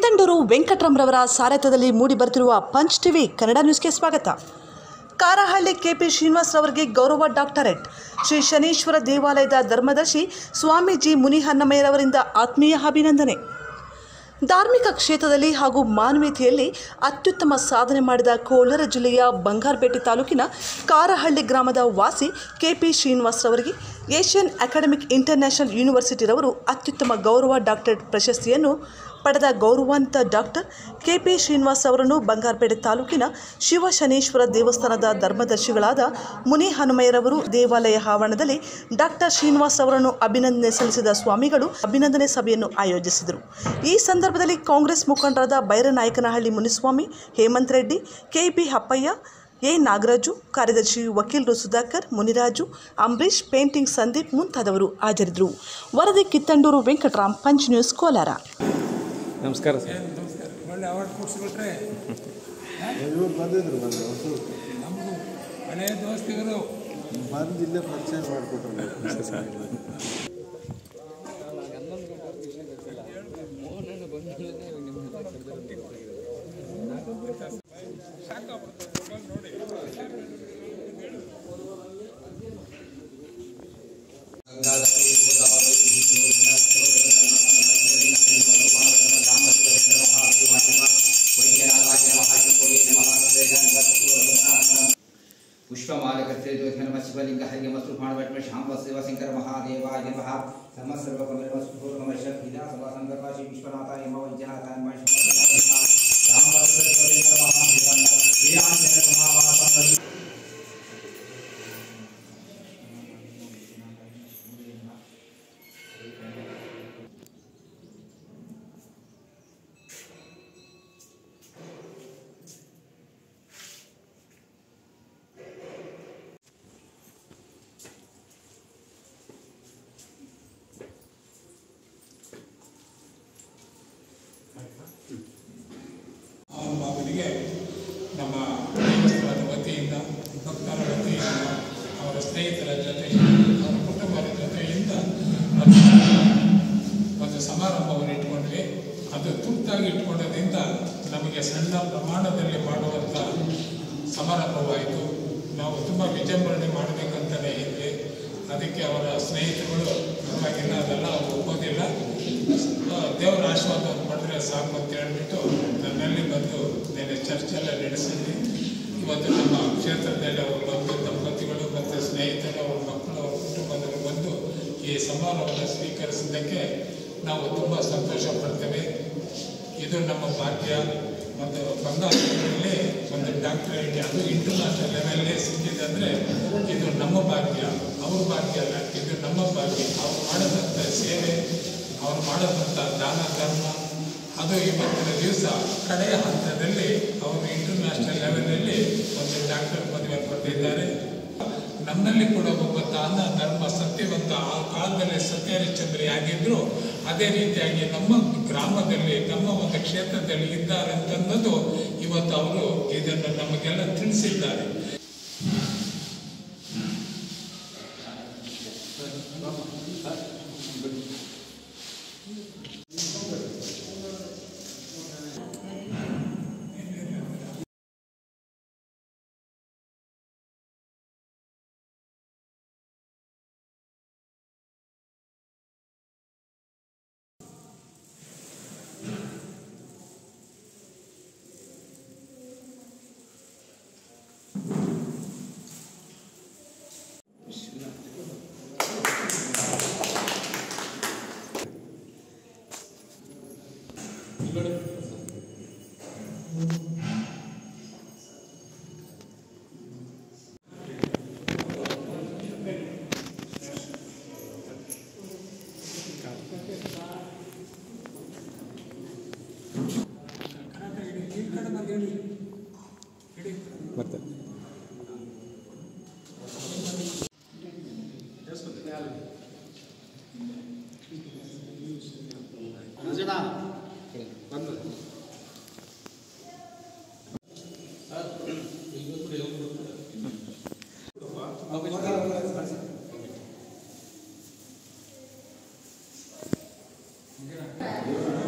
ಕಿತ್ತಂಡೂರು ವೆಂಕಟರಾಮ್ರವರ ಸಾರಥ್ಯದಲ್ಲಿ ಮೂಡಿಬರುತ್ತಿರುವ ಪಂಚ್ ಟಿವಿ ಕನ್ನಡ ನ್ಯೂಸ್ಗೆ ಸ್ವಾಗತ ಕಾರಹಳ್ಳಿ ಕೆಪಿ ಶ್ರೀನಿವಾಸರವರಿಗೆ ಗೌರವ ಡಾಕ್ಟರೇಟ್ ಶ್ರೀ ಶನೀಶ್ವರ ದೇವಾಲಯದ ಧರ್ಮದರ್ಶಿ ಸ್ವಾಮೀಜಿ ಮುನಿಹನ್ನಮಯ್ಯರವರಿಂದ ಆತ್ಮೀಯ ಅಭಿನಂದನೆ ಧಾರ್ಮಿಕ ಕ್ಷೇತ್ರದಲ್ಲಿ ಹಾಗೂ ಮಾನವೀಯತೆಯಲ್ಲಿ ಅತ್ಯುತ್ತಮ ಸಾಧನೆ ಮಾಡಿದ ಕೋಲಾರ ಜಿಲ್ಲೆಯ ಬಂಗಾರಪೇಟೆ ತಾಲೂಕಿನ ಕಾರಹಳ್ಳಿ ಗ್ರಾಮದ ವಾಸಿ ಕೆಪಿ ಶ್ರೀನಿವಾಸರವರಿಗೆ ಏಷ್ಯನ್ ಅಕಾಡೆಮಿಕ್ ಇಂಟರ್ನ್ಯಾಷನಲ್ ಯೂನಿವರ್ಸಿಟಿರವರು ಅತ್ಯುತ್ತಮ ಗೌರವ ಡಾಕ್ಟರೇಟ್ ಪ್ರಶಸ್ತಿಯನ್ನು ಪಡೆದ ಗೌರವಾನ್ವಿತ ಡಾಕ್ಟರ್ ಕೆಪಿ ಶ್ರೀನಿವಾಸ್ ಅವರನ್ನು ಬಂಗಾರಪೇಟೆ ತಾಲೂಕಿನ ಶಿವಶನೇಶ್ವರ ದೇವಸ್ಥಾನದ ಧರ್ಮದರ್ಶಿಗಳಾದ ಮುನಿ ಹನುಮಯ್ಯರವರು ದೇವಾಲಯ ಆವರಣದಲ್ಲಿ ಡಾಕ್ಟರ್ ಶ್ರೀನಿವಾಸ್ ಅವರನ್ನು ಅಭಿನಂದನೆ ಸಲ್ಲಿಸಿದ ಸ್ವಾಮಿಗಳು ಅಭಿನಂದನೆ ಸಭೆಯನ್ನು ಆಯೋಜಿಸಿದರು ಈ ಸಂದರ್ಭದಲ್ಲಿ ಕಾಂಗ್ರೆಸ್ ಮುಖಂಡರಾದ ಬೈರನಾಯಕನಹಳ್ಳಿ ಮುನಿಸ್ವಾಮಿ ಹೇಮಂತ್ ರೆಡ್ಡಿ ಕೆಪಿ ಅಪ್ಪಯ್ಯ ಎ ನಾಗರಾಜು ಕಾರ್ಯದರ್ಶಿ ವಕೀಲರು ಸುಧಾಕರ್ ಮುನಿರಾಜು ಅಂಬರೀಶ್ ಪೇಂಟಿಂಗ್ ಸಂದೀಪ್ ಮುಂತಾದವರು ಹಾಜರಿದ್ದರು ವರದಿ ಕಿತ್ತಂಡೂರು ವೆಂಕಟರಾಮ್ ಪಂಚ್ ನ್ಯೂಸ್ ಕೋಲಾರ ನಮಸ್ಕಾರ ಸರ್ ಒಳ್ಳೆ ಅವಾರ್ಡ್ ಕೊಡಿಸ್ಬಿಟ್ರೆ ಇವ್ರು ಬಂದಿದ್ರು ಬಂದು ಹೊಸು ನಮಗೂ ಹಳೆಯ ದೋಸ್ತಿಗಳು ಬಂದು ಇಲ್ಲೇ ಪರಿಚಯ ಮಾಡಿಕೊಟ್ರು ಸರ್ पुष्पमालकर्ते नमः शिवलिङ्ग हरिमस्तु भाणवट्म शाम्ब शिवशङ्कर महादेवाय नमः नमः सर्वकमलमस्तु नमः शक्तिदा सभासङ्कर्वाशी विश्वनाथाय नमः वैद्यनाथाय नमः रामवस्त्र महादेवाय श्रीरामचन्द्र समावासं ಅವನ ಮಗನಿಗೆ ನಮ್ಮ ದೇವಸ್ಥಾನದ ವತಿಯಿಂದ ಭಕ್ತರ ವತಿಯಿಂದ ಅವರ ಸ್ನೇಹಿತರ ಜೊತೆ ಅವರ ಕುಟುಂಬದ ಜೊತೆಯಿಂದ ಅದು ಒಂದು ಸಮಾರಂಭವನ್ನು ಇಟ್ಕೊಂಡ್ವಿ ಅದು ತುರ್ತಾಗಿ ಇಟ್ಕೊಂಡೋದ್ರಿಂದ ನಮಗೆ ಸಣ್ಣ ಪ್ರಮಾಣದಲ್ಲಿ ಮಾಡುವಂಥ ಸಮಾರಂಭವಾಯಿತು ನಾವು ತುಂಬ ವಿಜೃಂಭಣೆ ಮಾಡಬೇಕಂತಲೇ ಇದ್ವಿ ಅದಕ್ಕೆ ಅವರ ಸ್ನೇಹಿತರುಗಳು ಪರವಾಗಿಲ್ಲ ಅದೆಲ್ಲ ಅವ್ರು ಒಪ್ಪೋದಿಲ್ಲ ಆ, ದೇವರ ಆಶೀರ್ವಾದ ಪಡೆದ್ರೆ ಸಾಕು ಅಂತ ಹೇಳ್ಬಿಟ್ಟು ನನ್ನಲ್ಲಿ ಬಂದು ನೆನೆ ಚರ್ಚೆಲ್ಲ ನಡೆಸಿದ್ವಿ ಇವತ್ತು ನಮ್ಮ ಕ್ಷೇತ್ರದಲ್ಲಿ ಅವರು ಬಂದು ದಂಪತಿಗಳು ಮತ್ತು ಸ್ನೇಹಿತರು ಅವ್ರ ಮಕ್ಕಳು ಅವ್ರ ಕುಟುಂಬದವರು ಬಂದು ಈ ಸಮಾರಂಭವನ್ನು ಸ್ವೀಕರಿಸಿದ್ದಕ್ಕೆ ನಾವು ತುಂಬ ಸಂತೋಷ ಪಡ್ತೇವೆ ಇದು ನಮ್ಮ ಭಾಗ್ಯ ಮತ್ತು ಬಂಗಾಳದಲ್ಲಿ ಒಂದು ಡಾಕ್ಟರೇಟ್ ಅದು ಇಂಟರ್ನ್ಯಾಷನಲ್ ಲೆವೆಲ್ಲೇ ಸಿಕ್ಕಿದಂದರೆ ಇದು ನಮ್ಮ ಭಾಗ್ಯ ಅವ್ರ ಭಾಗ್ಯ ಅಲ್ಲ ಇದು ನಮ್ಮ ಭಾಗ್ಯ ಅವ್ರು ಮಾಡಿದಂಥ ಸೇವೆ ಅವ್ರು ಮಾಡಿದಂಥ ದಾನ ಧರ್ಮ ಅದು ಇವತ್ತಿನ ದಿವಸ ಕಡೆಯ ಹಂತದಲ್ಲಿ ಅವರು ಇಂಟರ್ನ್ಯಾಷನಲ್ ಲೆವೆಲಲ್ಲಿ ಒಂದು ಡಾಕ್ಟರ್ ಪದವಿ ಪಡೆದಿದ್ದಾರೆ ನಮ್ಮಲ್ಲಿ ಕೂಡ ಒಬ್ಬ ದಾನ ಧರ್ಮ ಸತ್ಯವಂತ ಆ ಕಾಲದಲ್ಲಿ ಸತ್ಯಹರಿಶ್ಚಂದ್ರಿ ಆಗಿದ್ರು ಅದೇ ರೀತಿಯಾಗಿ ನಮ್ಮ ಗ್ರಾಮದಲ್ಲಿ ನಮ್ಮ ಒಂದು ಕ್ಷೇತ್ರದಲ್ಲಿ ಇದ್ದಾರೆ ಅಂತನ್ನೋದು ಇವತ್ತು ಅವರು ಇದನ್ನು ನಮಗೆಲ್ಲ ತಿಳಿಸಿದ್ದಾರೆ ಮತ್ತೆ ಿ